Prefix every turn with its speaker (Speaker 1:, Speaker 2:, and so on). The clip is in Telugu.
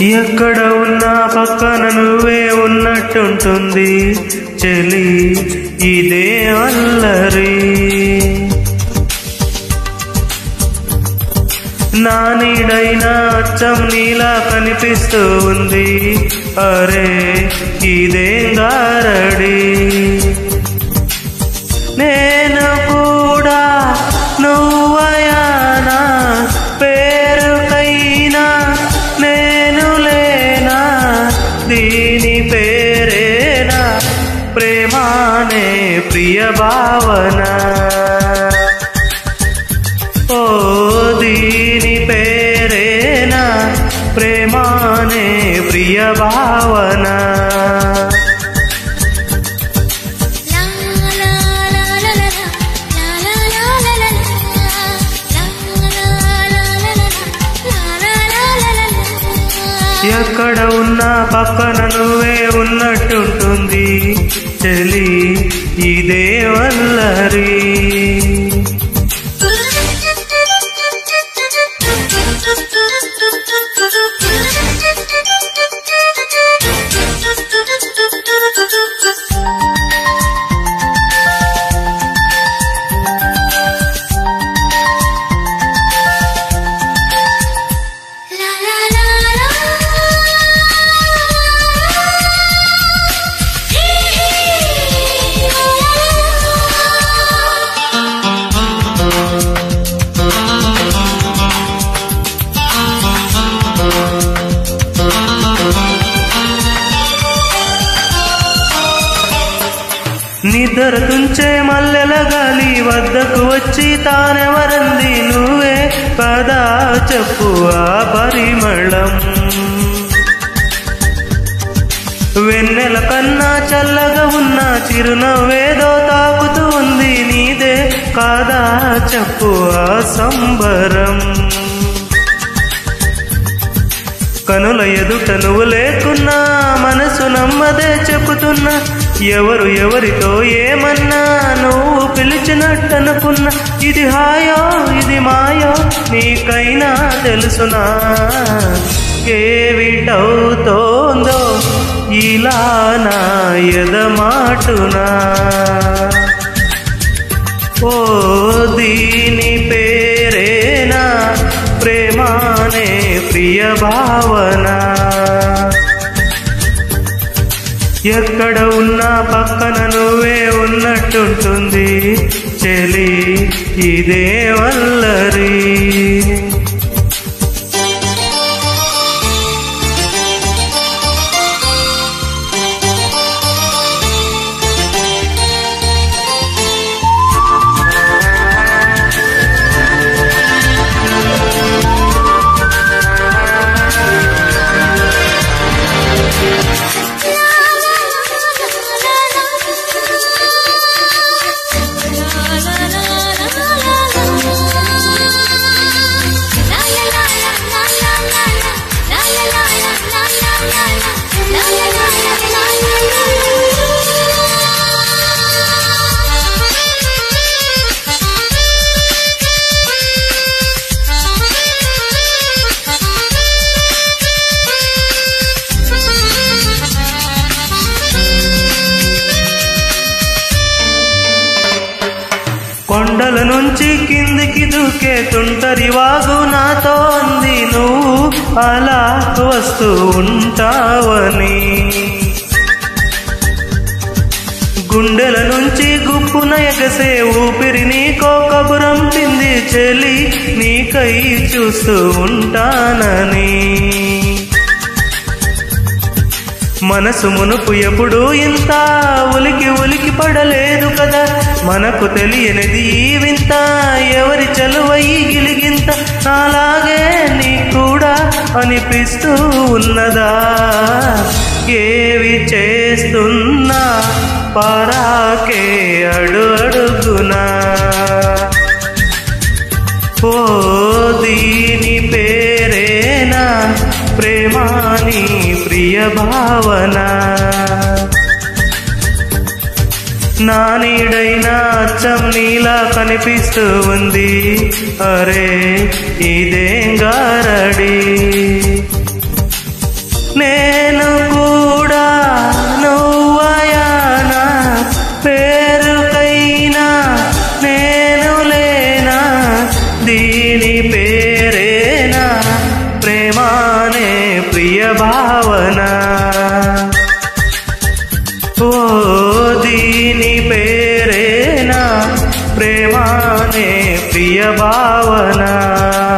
Speaker 1: ఎక్కడ ఉన్నా పక్కన నువ్వే ఉన్నట్టుంటుంది చెలి ఇదే అల్లరి నా నీడైనా అచ్చం నీలా కనిపిస్తూ ఉంది అరే ఇదేం గారడి నేను కూడా నువ్వయానా పేరుకైనా నేను లేనా దీని పేరేనా ప్రేమానే ప్రియ భావన ఓ దీని పేరేనా ప్రేమానే ప్రియ భావన
Speaker 2: La la la la la la la la la la la la la la la
Speaker 1: ఎక్కడ ఉన్నా పక్కన నువ్వే ఉన్నట్టుంటుంది చెలి ఇదే వల్లరి
Speaker 2: La la la la
Speaker 1: నిద్ర తుంచే మల్లెల గాలి వద్దకు వచ్చి తానెవరంది నువ్వే కదా చెప్పు ఆ పరిమళం వెన్నెల కన్నా చల్లగా ఉన్న చిరునవ్వేదో తాకుతూ ఉంది నీదే కాదా చెప్పు ఆ సంబరం కనుల ఎదుట నువ్వు లేకున్నా మనసు నమ్మదే చెబుతున్నా ఎవరు ఎవరితో ఏమన్నా నువ్వు పిలిచినట్టనుకున్నా ఇది హాయో ఇది మాయో నీకైనా తెలుసునా ఏవిటవుతోందో ఇలా నా ఎదమాటునా ఓ దీని పేరేనా ప్రేమానే ప్రియ భావన ఎక్కడ ఉన్నా పక్కన నువ్వే ఉన్నట్టుంటుంది చెలి ఇదే వల్లరి కొండల నుంచి కిందికి దూకే తుంటరి వాగు నాతో అంది నువ్వు అలా వస్తూ ఉంటావని గుండెల నుంచి గుప్పున ఎగసే ఊపిరి నీకో కబురంపింది చెలి నీకై చూస్తూ ఉంటానని మనసు మునుపు ఎప్పుడు ఇంత ఉలికి ఉలికి పడలేదు కదా మనకు తెలియనిది ఈ వింత ఎవరి చలువయి గిలిగింత నాలాగే నీ కూడా అనిపిస్తూ ఉన్నదా ఏవి చేస్తున్నా పరాకే అడు అడుగునా ఓ దీని పేరేనా ప్రేమాని ప్రియ భావన నా నీడైనా అచ్చం నీలా కనిపిస్తూ ఉంది అరే ఇదేం గారడి నేను కూడా నువ్వయానా పేరుకైనా నేను లేనా దీని పేరేనా ప్రేమానే ప్రియ భావన ఓ దీని పేరేనా ప్రేమానే ప్రియ భావన